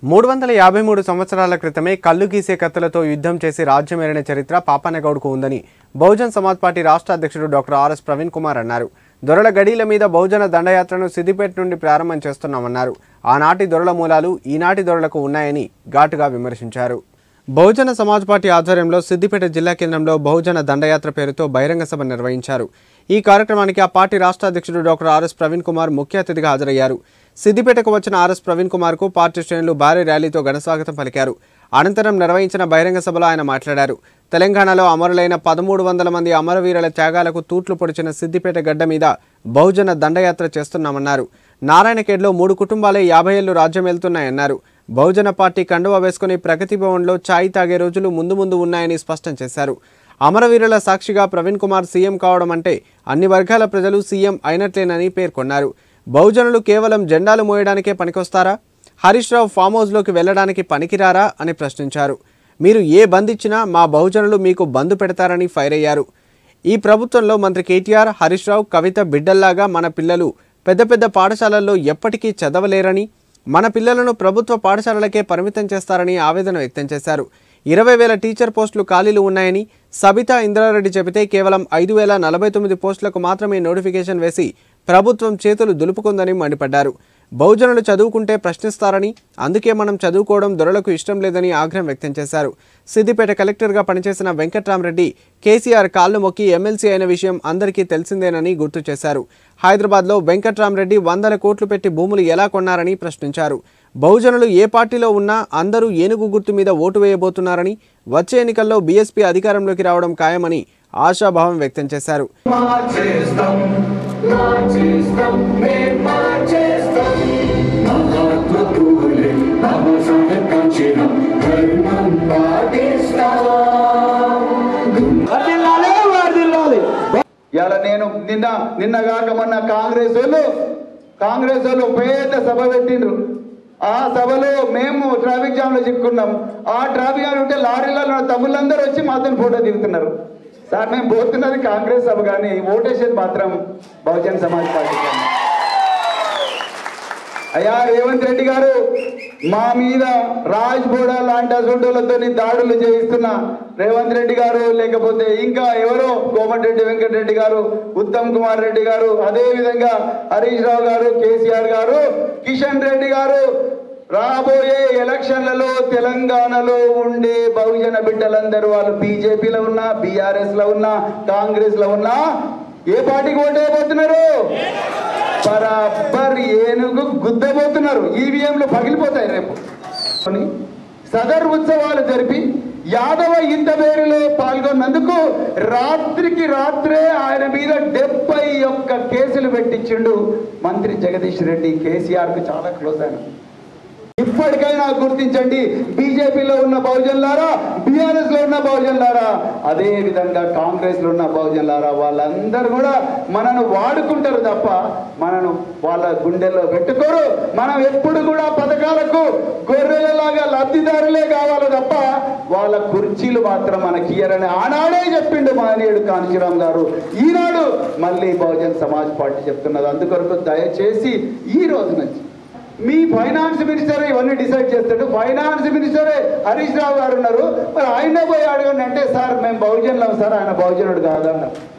మూడు వందల యాభై మూడు సంవత్సరాల క్రితమే కళ్ళు గీసే కత్తులతో యుద్ధం చేసి రాజ్యమేలిన చరిత్ర పాపన్నగౌడ్కు ఉందని బహుజన్ సమాజ్ పార్టీ రాష్ట్ర అధ్యక్షుడు డాక్టర్ ఆర్ఎస్ ప్రవీణ్ కుమార్ అన్నారు దొరల గడీల మీద బహుజన దండయాత్రను సిద్దిపేట నుండి ప్రారంభం చేస్తున్నామన్నారు ఆనాటి దొరల మూలాలు ఈనాటి దొరలకు ఉన్నాయని ఘాటుగా విమర్శించారు బహుజన సమాజ్ పార్టీ ఆధ్వర్యంలో సిద్దిపేట జిల్లా కేంద్రంలో బహుజన దండయాత్ర పేరుతో బహిరంగ సభ నిర్వహించారు ఈ కార్యక్రమానికి ఆ పార్టీ రాష్ట్ర అధ్యక్షుడు డాక్టర్ ఆర్ఎస్ ప్రవీణ్ కుమార్ ముఖ్య అతిథిగా హాజరయ్యారు సిద్దిపేటకు వచ్చిన ఆర్ఎస్ ప్రవీణ్ కుమార్ కు పార్టీ శ్రేణులు భారీ ర్యాలీతో ఘనస్వాగతం పలికారు అనంతరం నిర్వహించిన బహిరంగ సభలో ఆయన మాట్లాడారు తెలంగాణలో అమరులైన పదమూడు వందల మంది అమరవీరుల త్యాగాలకు తూట్లు పొడిచిన సిద్దిపేట గడ్డ మీద బహుజన దండయాత్ర చేస్తున్నామన్నారు నారాయణఖేడ్లో మూడు కుటుంబాలే యాభై ఏళ్లు రాజ్యం వెళ్తున్నాయన్నారు బహుజన పార్టీ కండువా వేసుకుని ప్రగతి భవన్లో ఛాయ్ తాగే రోజులు ముందు ముందు ఉన్నాయని స్పష్టం చేశారు అమరవీరుల సాక్షిగా ప్రవీణ్ కుమార్ సీఎం కావడం అంటే అన్ని వర్గాల ప్రజలు సీఎం అయినట్లేనని పేర్కొన్నారు బహుజనులు కేవలం జెండాలు మోయడానికే పనికొస్తారా హరీష్ రావు ఫామ్ హౌస్లోకి వెళ్లడానికి పనికిరారా అని ప్రశ్నించారు మీరు ఏ బంద్ ఇచ్చినా మా బహుజనులు మీకు బంద్ పెడతారని ఫైర్ అయ్యారు ఈ ప్రభుత్వంలో మంత్రి కేటీఆర్ హరీష్ రావు కవిత బిడ్డల్లాగా మన పిల్లలు పెద్ద పెద్ద పాఠశాలల్లో ఎప్పటికీ చదవలేరని మన పిల్లలను ప్రభుత్వ పాఠశాలలకే పరిమితం చేస్తారని ఆవేదన వ్యక్తం చేశారు ఇరవై వేల టీచర్ పోస్టులు ఖాళీలు ఉన్నాయని సబితా ఇంద్రారెడ్డి చెబితే కేవలం ఐదు వేల నలభై తొమ్మిది పోస్టులకు మాత్రమే నోటిఫికేషన్ వేసి ప్రభుత్వం చేతులు దులుపుకుందని మండిపడ్డారు బహుజనులు చదువుకుంటే ప్రశ్నిస్తారని అందుకే మనం చదువుకోవడం దొరలకు ఇష్టం లేదని ఆగ్రహం వ్యక్తం చేశారు సిద్దిపేట కలెక్టర్గా పనిచేసిన వెంకట్రామరెడ్డి కేసీఆర్ కాళ్ళు మొక్కి ఎమ్మెల్సీ అయిన విషయం అందరికీ తెలిసిందేనని గుర్తు చేశారు హైదరాబాద్లో వెంకట్రామరెడ్డి వందల కోట్లు పెట్టి భూములు ఎలా కొన్నారని ప్రశ్నించారు బహుజనులు ఏ పార్టీలో ఉన్నా అందరూ ఏనుగు గుర్తు మీద ఓటు వేయబోతున్నారని వచ్చే ఎన్నికల్లో బీఎస్పీ అధికారంలోకి రావడం ఖాయమని ఆశాభావం వ్యక్తం చేశారు మార్చేస్తాం మార్చేస్తాం మేం మార్చేస్తాం మహాత్మ పూలే బాబాసాహెబ్ కాంచిన ధర్మం పాటిస్తాం వర్ధిల్లాలి వర్ధిల్లాలి ఇవాళ నేను నిన్న నిన్న కాక మొన్న కాంగ్రెస్ వాళ్ళు కాంగ్రెస్ వాళ్ళు పెద్ద సభ పెట్టిండ్రు ఆ సభలో మేము ట్రాఫిక్ జామ్ లో చిక్కున్నాం ఆ ట్రాఫిక్ జామ్ ఉంటే లారీలలో నా తమ్ముళ్ళందరూ వచ్చి మాతో ఫోటో దిగుతున్నారు సార్ మేము పోతున్నది కాంగ్రెస్ సభ కానీ ఓటేసేది మాత్రం బహుజన్ సమాజ్ పార్టీ అయ్యా రేవంత్ రెడ్డి గారు మా మీద రాజ్ బోడా లాంటి అసంటోళ్లతో దాడులు చేయిస్తున్న రేవంత్ రెడ్డి గారు లేకపోతే ఇంకా ఎవరో కోమటిరెడ్డి వెంకటరెడ్డి గారు ఉత్తమ్ కుమార్ రెడ్డి గారు అదే విధంగా హరీష్ రావు గారు కేసీఆర్ గారు కిషన్ రెడ్డి గారు రాబోయే ఎలక్షన్లలో తెలంగాణలో ఉండే బహుజన బిడ్డలందరూ వాళ్ళు బీజేపీలో ఉన్నా బీఆర్ఎస్ లో ఉన్నా కాంగ్రెస్ లో ఉన్నా ఏ పార్టీకి ఓటేయబోతున్నారు బరాబర్ ఏనుగు గుద్దబోతున్నారు ఈవీఎంలు పగిలిపోతాయి రేపు అని సదర్ ఉత్సవాలు జరిపి యాదవ ఇంత పేరులో పాల్గొన్నందుకు రాత్రికి రాత్రే ఆయన మీద డెబ్బై ఒక్క కేసులు పెట్టించిండు మంత్రి జగదీష్ రెడ్డి కేసీఆర్ కు చాలా క్లోజ్ ఆయన ఇప్పటికైనా గుర్తించండి బీజేపీలో ఉన్న బహుజన్లారా బీఆర్ఎస్ లో ఉన్న బహుజన్లారా అదే విధంగా కాంగ్రెస్ లో ఉన్న బహుజన్లారా వాళ్ళందరూ కూడా మనను వాడుకుంటారు తప్ప మనను వాళ్ళ గుండెల్లో పెట్టుకోరు మనం ఎప్పుడు కూడా పథకాలకు గొర్రెలలాగా లబ్ధిదారులే కావాలి తప్ప వాళ్ళ కుర్చీలు మాత్రం మనకి ఇయ్యరని ఆనాడే చెప్పిండు మానేయుడు కాంచీరామ్ గారు ఈనాడు మళ్ళీ బహుజన్ సమాజ్ పార్టీ చెప్తున్నది అందుకొరకు దయచేసి ఈ రోజు నుంచి మీ ఫైనాన్స్ మినిస్టర్ ఇవన్నీ డిసైడ్ చేస్తాడు ఫైనాన్స్ మినిస్టరే హరీష్ రావు గారు ఉన్నారు మరి ఆయన పోయి అడగండి అంటే సార్ మేము బహుజనులం సార్ ఆయన బహుజనుడు కాదన్నారు